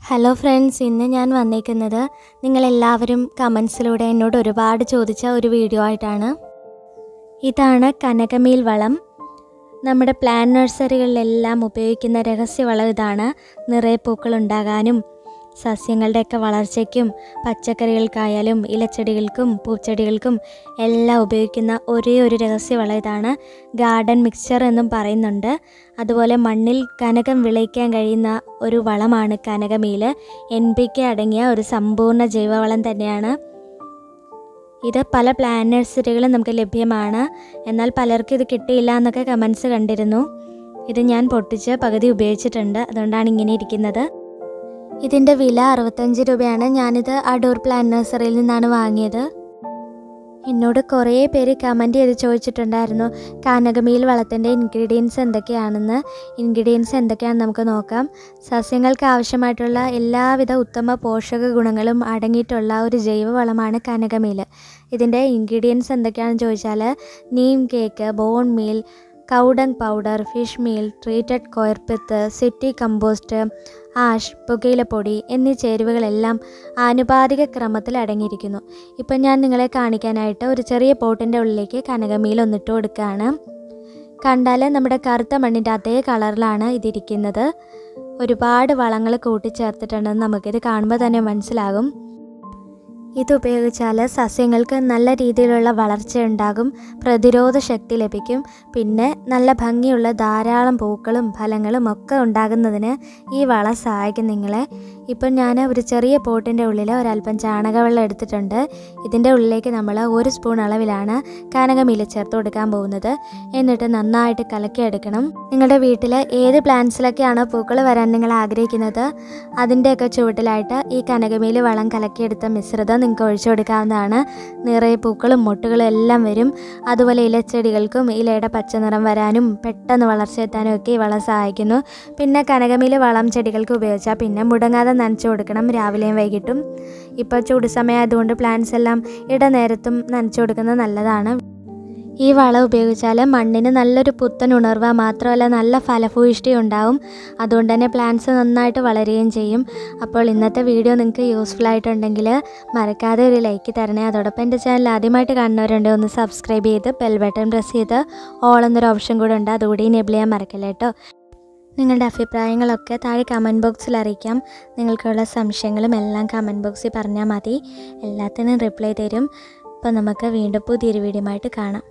hello friends ഇന്ന് ഞാൻ വന്നേക്കുന്നത് നിങ്ങളെല്ലാവരും കമൻസിലൂടെ എന്നോട് ഒരുപാട് ചോദിച്ച ഒരു വീഡിയോ ആയിട്ടാണ് ഇതാണ് കനകമീൽ വളം നമ്മുടെ പ്ലാൻ നഴ്സറികളിലെല്ലാം ഉപയോഗിക്കുന്ന രഹസ്യവളം ഇതാണ് നിറയെ പൂക്കൾ ഉണ്ടാകാനും സസ്യങ്ങളുടെയൊക്കെ വളർച്ചയ്ക്കും പച്ചക്കറികൾക്കായാലും ഇലച്ചെടികൾക്കും പൂച്ചെടികൾക്കും എല്ലാം ഉപയോഗിക്കുന്ന ഒരേ ഒരു രഹസ്യവളം ഇതാണ് ഗാർഡൻ മിക്സ്ചർ എന്നും പറയുന്നുണ്ട് അതുപോലെ മണ്ണിൽ കനകം വിളയിക്കാൻ കഴിയുന്ന ഒരു വളമാണ് കനകമീൽ എൻ പി കെ അടങ്ങിയ ഒരു സമ്പൂർണ്ണ ജൈവവളം തന്നെയാണ് ഇത് പല പ്ലാൻ നഴ്സറികളും നമുക്ക് ലഭ്യമാണ് എന്നാൽ പലർക്കും ഇത് കിട്ടിയില്ല എന്നൊക്കെ കമൻസ് കണ്ടിരുന്നു ഇത് ഞാൻ പൊട്ടിച്ച് പകുതി ഉപയോഗിച്ചിട്ടുണ്ട് അതുകൊണ്ടാണ് ഇങ്ങനെ ഇരിക്കുന്നത് ഇതിൻ്റെ വില അറുപത്തഞ്ച് രൂപയാണ് ഞാനിത് അടൂർ പ്ലാൻ നഴ്സറിയിൽ നിന്നാണ് വാങ്ങിയത് എന്നോട് കുറേ പേര് കമൻറ്റ് ചെയ്ത് ചോദിച്ചിട്ടുണ്ടായിരുന്നു കാനകമീൽ വളത്തിൻ്റെ ഇൻഗ്രീഡിയൻസ് എന്തൊക്കെയാണെന്ന് ഇൻഗ്രീഡിയൻസ് എന്തൊക്കെയാണെന്ന് നമുക്ക് നോക്കാം സസ്യങ്ങൾക്ക് ആവശ്യമായിട്ടുള്ള എല്ലാവിധ ഉത്തമ പോഷക ഗുണങ്ങളും അടങ്ങിയിട്ടുള്ള ഒരു ജൈവവളമാണ് കനകമീൽ ഇതിൻ്റെ ഇൻഗ്രീഡിയൻസ് എന്തൊക്കെയാണെന്ന് ചോദിച്ചാൽ neem cake bone meal cow dung powder fish meal treated coir pith city compost ash പുകയിലപ്പൊടി എന്നീ ചേരുവകളെല്ലാം ആനുപാതിക ക്രമത്തിൽ അടങ്ങിയിരിക്കുന്നു ഇപ്പം ഞാൻ നിങ്ങളെ കാണിക്കാനായിട്ട് ഒരു ചെറിയ പോട്ടിൻ്റെ ഉള്ളിലേക്ക് കനകമീൽ ഒന്നിട്ട് കൊടുക്കുകയാണ് കണ്ടാൽ നമ്മുടെ കറുത്ത മണ്ണിൻ്റെ അതേ കളറിലാണ് ഇതിരിക്കുന്നത് ഒരുപാട് വളങ്ങൾ കൂട്ടിച്ചേർത്തിട്ടുണ്ടെന്ന് നമുക്കിത് കാണുമ്പോൾ തന്നെ മനസ്സിലാകും ഇത് ഉപയോഗിച്ചാൽ സസ്യങ്ങൾക്ക് നല്ല രീതിയിലുള്ള വളർച്ച ഉണ്ടാകും പ്രതിരോധ ശക്തി ലഭിക്കും പിന്നെ നല്ല ഭംഗിയുള്ള ധാരാളം പൂക്കളും ഫലങ്ങളും ഒക്കെ ഉണ്ടാകുന്നതിന് ഈ വളം സഹായിക്കും നിങ്ങളെ ഇപ്പം ഞാൻ ഒരു ചെറിയ പോട്ടിൻ്റെ ഉള്ളിൽ ഒരല്പം ചാണകവെള്ളം എടുത്തിട്ടുണ്ട് ഇതിൻ്റെ ഉള്ളിലേക്ക് നമ്മൾ ഒരു സ്പൂൺ അളവിലാണ് കനകമില ചേർത്ത് കൊടുക്കാൻ പോകുന്നത് എന്നിട്ട് നന്നായിട്ട് കലക്കിയെടുക്കണം നിങ്ങളുടെ വീട്ടിൽ ഏത് പ്ലാന്റ്സിലൊക്കെയാണോ പൂക്കൾ വരാൻ നിങ്ങൾ ആഗ്രഹിക്കുന്നത് അതിൻ്റെയൊക്കെ ചുവട്ടിലായിട്ട് ഈ കനകമീൽ വളം കലക്കിയെടുത്ത മിശ്രിതം നിങ്ങൾക്ക് ഒഴിച്ചു കൊടുക്കാവുന്നതാണ് നിറയെ പൂക്കളും മൊട്ടുകളും എല്ലാം വരും അതുപോലെ ഇലച്ചെടികൾക്കും ഇലയുടെ പച്ച നിറം വരാനും പെട്ടെന്ന് വളർച്ച എത്താനും ഒക്കെ ഈ വളം സഹായിക്കുന്നു പിന്നെ കനകമീൽ വളം ചെടികൾക്ക് ഉപയോഗിച്ചാൽ പിന്നെ മുടങ്ങാതെ നനച്ചു കൊടുക്കണം രാവിലെയും വൈകിട്ടും ഇപ്പോൾ ചൂട് സമയമായതുകൊണ്ട് പ്ലാന്റ്സ് എല്ലാം ഇടനേരത്തും നനച്ചു കൊടുക്കുന്നത് നല്ലതാണ് ഈ വളം ഉപയോഗിച്ചാൽ മണ്ണിന് നല്ലൊരു പുത്തൻ ഉണർവ് മാത്രമല്ല നല്ല ഫലഭൂയിഷ്ടി ഉണ്ടാവും അതുകൊണ്ട് തന്നെ പ്ലാന്റ്സ് നന്നായിട്ട് വളരുകയും ചെയ്യും അപ്പോൾ ഇന്നത്തെ വീഡിയോ നിങ്ങൾക്ക് യൂസ്ഫുൾ ആയിട്ടുണ്ടെങ്കിൽ മറക്കാതെ ഒരു ലൈക്ക് തരണേ അതോടൊപ്പം എൻ്റെ ചാനൽ ആദ്യമായിട്ട് കാണുന്നവരുണ്ട് ഒന്ന് സബ്സ്ക്രൈബ് ചെയ്ത് ബെൽ ബട്ടൺ പ്രസ് ചെയ്ത് ഓൾ എന്നൊരു ഓപ്ഷൻ കൂടെ ഉണ്ട് അതുകൂടി എനേബിൾ ചെയ്യാൻ മറക്കല്ല കേട്ടോ നിങ്ങളുടെ അഭിപ്രായങ്ങളൊക്കെ താഴെ കമൻറ്റ് ബോക്സിൽ അറിയിക്കാം നിങ്ങൾക്കുള്ള സംശയങ്ങളും എല്ലാം കമൻറ്റ് ബോക്സിൽ പറഞ്ഞാൽ മതി എല്ലാത്തിനും റിപ്ലൈ തരും അപ്പോൾ നമുക്ക് വീണ്ടും പുതിയൊരു വീഡിയോ ആയിട്ട് കാണാം